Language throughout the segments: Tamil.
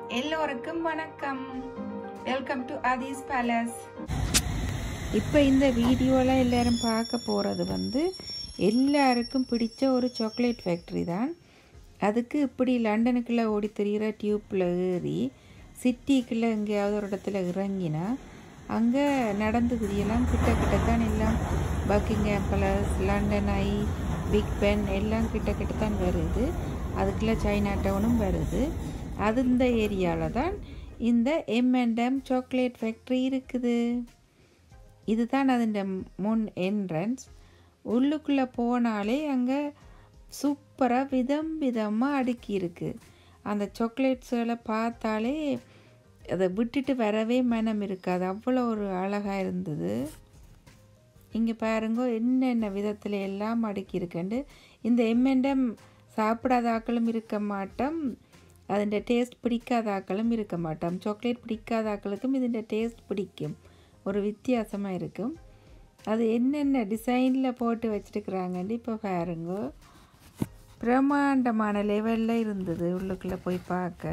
எல்லோருக்கும் வணக்கம் வெல்கம் டு அதீஸ் பேலஸ் இப்போ இந்த வீடியோவில் எல்லாரும் பார்க்க போகிறது வந்து எல்லாருக்கும் பிடிச்ச ஒரு சாக்லேட் ஃபேக்ட்ரி தான் அதுக்கு இப்படி லண்டனுக்குள்ளே ஓடி திரிகிற டியூப்பில் ஏறி சிட்டிக்குள்ளே எங்கேயாவது ஒரு இடத்துல இறங்கினா அங்கே நடந்து திரியெல்லாம் கிட்ட கிட்ட தான் எல்லாம் Buckingham Palace London Eye Big Ben எல்லாம் கிட்ட கிட்ட தான் வருது அதுக்குள்ளே சைனா டவுனும் வருது அது இந்த ஏரியாவில் தான் இந்த எம்என்டம் சாக்லேட் ஃபேக்ட்ரி இருக்குது இதுதான் அதிൻ്റെ முன் என்ட்ரன்ஸ் உள்ளுக்குள்ளே போனாலே அங்கே சூப்பராக விதம் விதமாக அடுக்கி இருக்கு அந்த சாக்லேட்ஸுகளை பார்த்தாலே அதை விட்டுட்டு வரவே மனம் இருக்காது அவ்வளோ ஒரு அழகாக இருந்தது இங்கே பாருங்க என்னென்ன விதத்தில் எல்லாம் அடுக்கி இருக்குண்டு இந்த எம்என்டம் சாப்பிடாத ஆக்களும் இருக்க மாட்டோம் അതിൻ്റെ ടേസ്റ്റ് പിടിക്കാത്ത ആക്കളും இருக்க மாட்டோம் சாக்லேட் பிடிக்காத ஆக்களுக்கும் ഇതിൻ്റെ டேஸ்ட் பிடிக்கும் ஒரு வித்தியாசமாக இருக்கும் அது என்னென்ன டிசைனில் போட்டு வச்சுருக்குறாங்கன்னு இப்போ பாருங்க பிரம்மாண்டமான லெவலில் இருந்தது உள்ளுக்குள்ளே போய் பார்க்க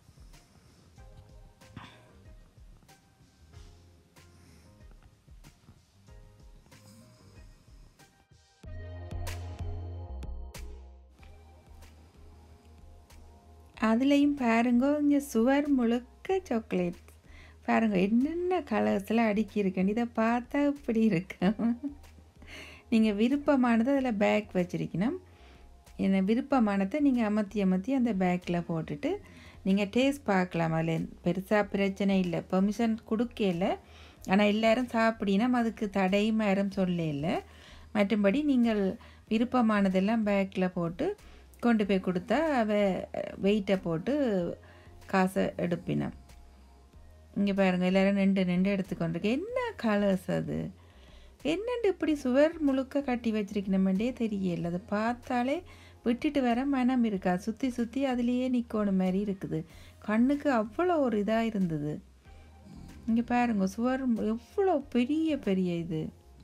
அதுலேயும் பாருங்க இங்கே சுவர் முழுக்க சாக்லேட் பாருங்க என்னென்ன கலர்ஸில் அடுக்கி இருக்குன்னு இதை பார்த்தா இப்படி இருக்கும் நீங்கள் விருப்பமானதை அதில் பேக் வச்சிருக்கணும் என்ன விருப்பமானதை நீங்கள் அமர்த்தி அமர்த்தி அந்த பேக்கில் போட்டுட்டு நீங்கள் டேஸ்ட் பார்க்கலாம் அதில் பெருசாக பிரச்சனை இல்லை பெர்மிஷன் கொடுக்கல ஆனால் எல்லோரும் சாப்பிடினா அதுக்கு தடையும் யாரும் சொல்லல மற்றும்படி நீங்கள் விருப்பமானதெல்லாம் பேக்கில் போட்டு கொண்டு போய் கொடுத்தா அவ வெயிட்டை போட்டு காசை எடுப்பினான் இங்கே பாருங்கள் எல்லோரும் நின்று நின்று எடுத்துக்கொண்டிருக்கு என்ன கலர்ஸ் அது என்னண்டு இப்படி சுவர் முழுக்க கட்டி வச்சிருக்கணுமெண்டே தெரியல அதை பார்த்தாலே விட்டுட்டு வர மனம் இருக்கா சுற்றி சுற்றி அதுலேயே நிற்கணும் மாதிரி இருக்குது கண்ணுக்கு அவ்வளோ ஒரு இதாக இருந்தது இங்கே பாருங்க சுவர் எவ்வளோ பெரிய பெரிய இது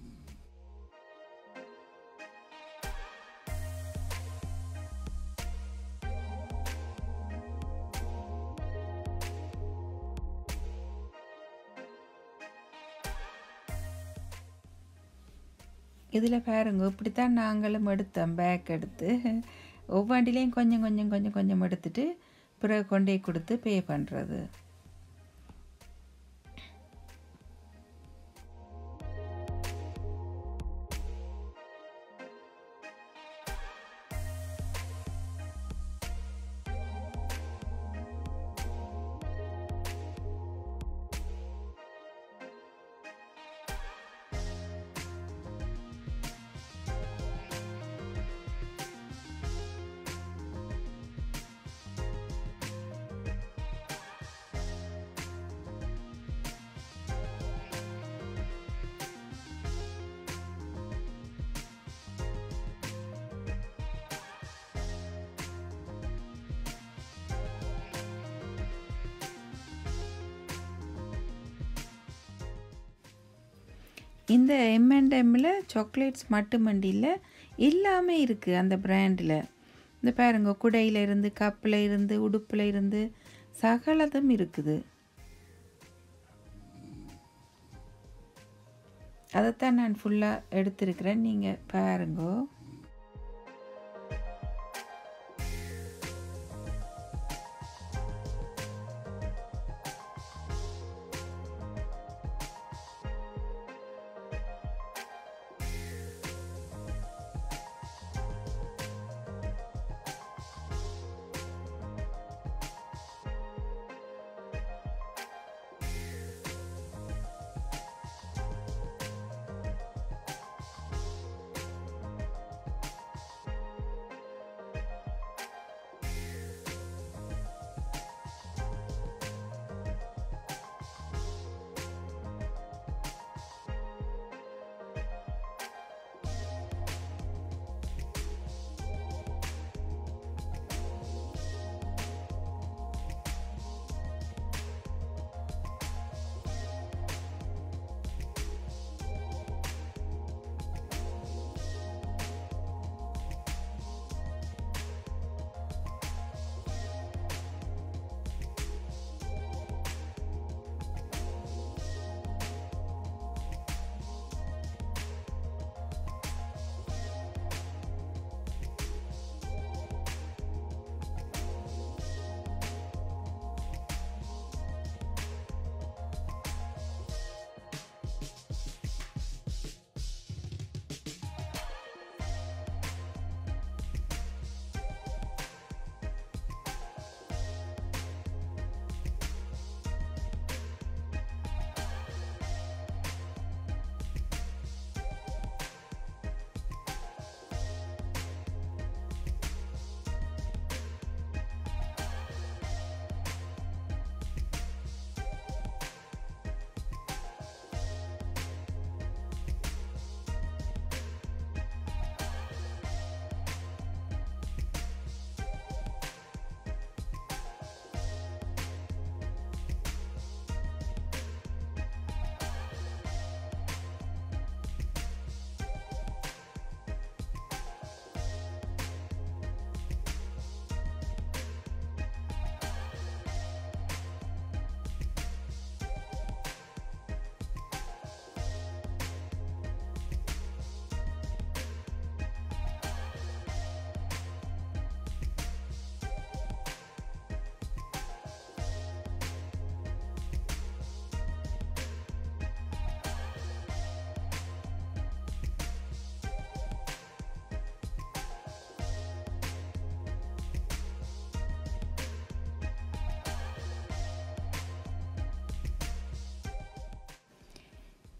இதில் பாருங்க இப்படித்தான் நாங்களும் எடுத்தோம் பேக் எடுத்து ஒவ்வொன்றிலையும் கொஞ்சம் கொஞ்சம் கொஞ்சம் கொஞ்சம் எடுத்துட்டு பிறகு கொண்டே கொடுத்து பே பண்ணுறது இந்த எம்என்டெம்மில் சாக்லேட்ஸ் மட்டுமண்டி இல்லை எல்லாமே இருக்குது அந்த பிராண்டில் இந்த பாருங்க குடையில் இருந்து கப்பில் இருந்து உடுப்பில் இருந்து சகலதும் இருக்குது அதைத்தான் நான் ஃபுல்லாக எடுத்திருக்கிறேன் நீங்கள் பாருங்கோ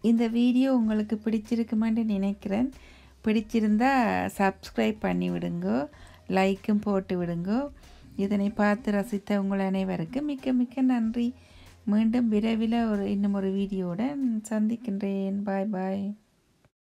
இந்த வீடியோ உங்களுக்கு பிடிச்சிருக்குமென்று நினைக்கிறேன் பிடிச்சிருந்தா சப்ஸ்கிரைப் பண்ணி விடுங்கோ லைக்கும் போட்டு விடுங்கோ இதனை பார்த்து ரசித்த உங்கள் அனைவருக்கும் மிக்க மிக்க நன்றி மீண்டும் விரைவில் ஒரு இன்னும் ஒரு வீடியோவுடன் சந்திக்கின்றேன் பாய் பாய்